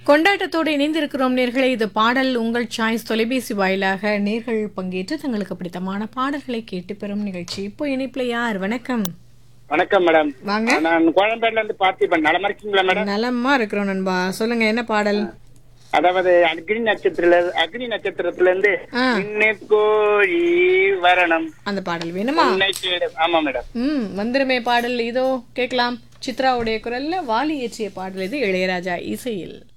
கொண்டாட்டத்தோடு இணைந்திருக்கிறோம் நேர்களே இது பாடல் உங்கள் சாய்ஸ் தொலைபேசி வாயிலாக நேர்கள் பங்கேற்று தங்களுக்கு பிடித்தமான பாடல்களை கேட்டு பெறும் நிகழ்ச்சி இப்போ இணைப்புல யார் வணக்கம் வணக்கம் மேடம் வாங்க நான் கோயம்பேடுல இருந்து பார்த்திபன் நலமா இருக்கீங்களா மேடம் நலமா இருக்கிறோம் நண்பா சொல்லுங்க என்ன பாடல் அதாவது அக்னி நட்சத்திரத்துல அக்னி நட்சத்திரத்துல இருந்து ஆ. இன்னே கோழி வரணம் அந்த பாடல் வேணுமா உன்னை தேடு. ஆமா மேடம் ம் வந்துருமே பாடல் இதோ கேட்கலாம் சித்ராவுடைய குரல்ல வாலி இயற்றிய பாடல் இது இளையராஜா இசையில்